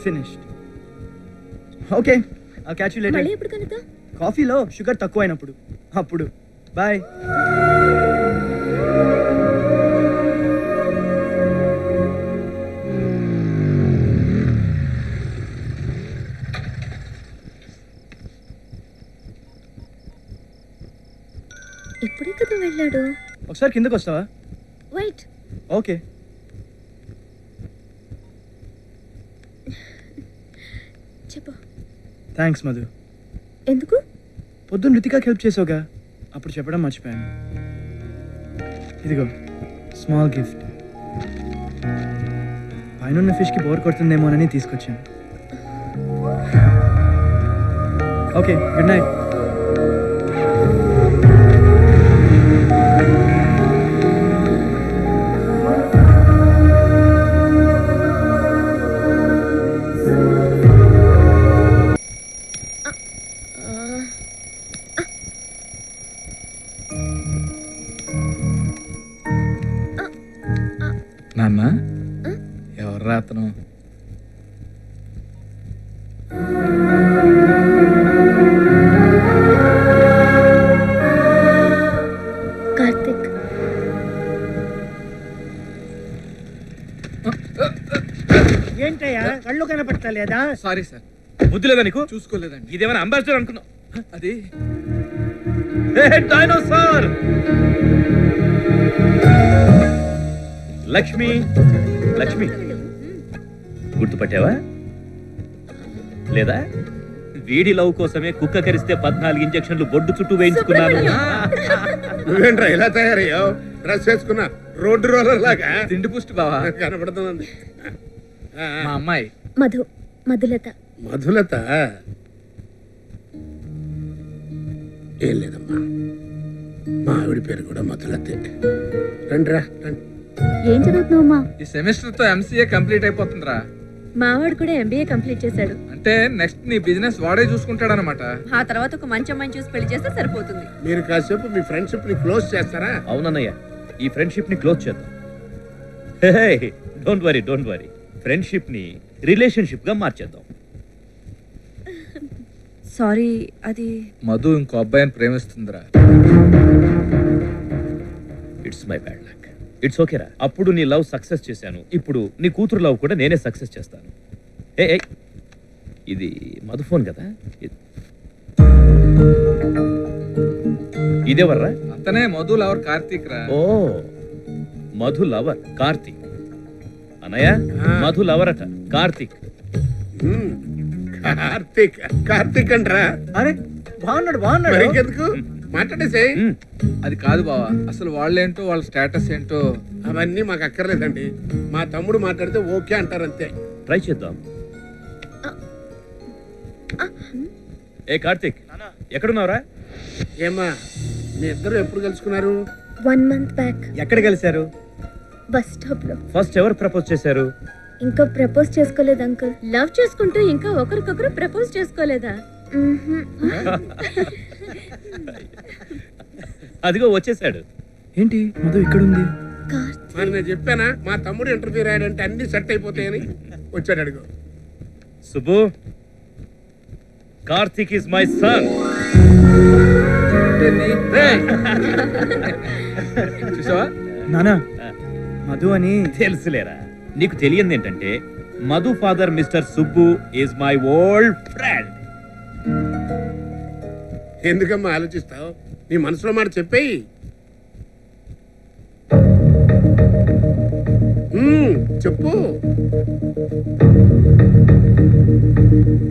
Finished okay I catch you later మళ్ళీ ఎప్పుడు కలుద్దాం కాఫీలో షుగర్ తక్కువ అయినప్పుడు అప్పుడు బాయ్ ఇప్పుడే కదా వెళ్ళాడు ఒకసారి కిందకు వస్తావా వెయిట్ ఓకే చెప్పు థ్యాంక్స్ మధు ఎందుకు పొద్దున్న రుతికాకి హెల్ప్ చేసావుగా అప్పుడు చెప్పడం మర్చిపోయాను ఇదిగో స్మాల్ గిఫ్ట్ పైన ఫిష్కి బోర్ కొడుతుందేమోనని తీసుకొచ్చాను ఓకే గుడ్ నైట్ నాన్న ఎవరు అతను కార్తిక్ ఏంటయ్యా కళ్ళు కనపట్టలేదా సారీ సార్ బుద్ధి లేదా నీకు చూసుకోలేదండి ఇదేమైనా అంబాసిడర్ అనుకున్నావు అది డైనోసార్ లక్ష్మి లక్ష్మి గుర్తుపట్టావా లేదా వీడి లవ్ కోసమే కుక్క కరిస్తే పద్నాలుగు ఇంజక్షన్లు బొడ్డు చుట్టూ వేయించుకున్నాను నువ్వేంట్రా ఇలా తయారయ్యావు డ్రెస్ వేసుకున్నా రోడ్డు రోలర్ లాగా తిండి పుష్టి బావా కనపడుతుంది ఆ, మా అమ్మాయి మధు మధులత మధులత ఏం లేదమ్మా మా ఆవిడ పేరు కూడా మధులతే రండిరా రండి ఏం చదువుతున్నావమ్మా ఈ సెమిస్టర్ తో ఎంసీఏ కంప్లీట్ అయిపోతుందిరా మావాడు కూడా ఎంబీఏ కంప్లీట్ చేశాడు అంటే నెక్స్ట్ నీ బిజినెస్ వాడే చూసుకుంటాడు అనమాట ఆ తర్వాత ఒక మంచి అమ్మాయిని చూసి పెళ్లి చేస్తే సరిపోతుంది మీరు కాసేపు మీ ఫ్రెండ్షిప్ ని క్లోజ్ చేస్తారా అవునన్నయ్య ఈ ఫ్రెండ్షిప్ ని క్లోజ్ చేద్దాం don't worry don't worry friendship ని రిలేషన్షిప్ గా మార్చేద్దాం సారీ అది మధు ఇంకో అబ్బాయిని ప్రేమిస్తుందిరా it's my bad luck it's ఓకేరా అప్పుడు నీ లవ్ సక్సెస్ చేశాను ఇప్పుడు నీ కూతురు లవ్ కూడా నేనే సక్సెస్ చేస్తాను ఏ ఏ ఇది మధు ఫోన్ కదా ఇ- ఇదేవర్రా అతనే మధు లవర్ కార్తీక్ రా ఓ మధు లవర్ కార్తీక్ అన్నయ్య మధు లవర్ అట కార్తీక్ హ్మ్. కార్తీక్ కార్తీక్ అంటరా అరే బాగున్నాడు మరి బాగున్నాడు ఇంకెందుకు మాట్లాడేసేయ్ మ్, అది కాదు బావా అసలు వాళ్ళేంటో వాళ్ళ స్టేటస్ ఏంటో అవన్నీ మాకు అక్కర్లేదండి మా తమ్ముడు మాట్లాడితే ఓకే అంటారు అంతే ట్రై చేద్దాం ఏ కార్తీక్ ఎక్కడున్నావురా ఏమ్మా మీ ఇద్దరు ఎప్పుడు కలుసుకున్నారు వన్ మంత్ బ్యాక్ ఎక్కడ కలిశారు బస్ స్టాప్ లో ఫస్ట్ ఎవరు ప్రపోజ్ చేశారు ఇంకా ప్రపోజ్ చేసుకోలేదు అంకుల్ లవ్ చేసుకుంటూ ఇంకా ఒకరికొకరు ప్రపోజ్ చేసుకోలేదా అదిగో వచ్చేసాడు ఏంటి మధు ఇక్కడుంది కార్తిక్ మరి నేను చెప్పానా మా తమ్ముడు ఇంటర్వ్యూ రాయాడంటే అన్ని సెట్ అయిపోతాయని వచ్చాడు అడుగు Subbu Karthik is my son చూసావా నానా మధు అని తెలుసులేరా నీకు తెలియంది ఏంటంటే Madhu father Mister Subbu is my old friend ఎందుకమ్మా ఆలోచిస్తావు నీ మనసులో మాట చెప్పేయి మ్మ్, చెప్పు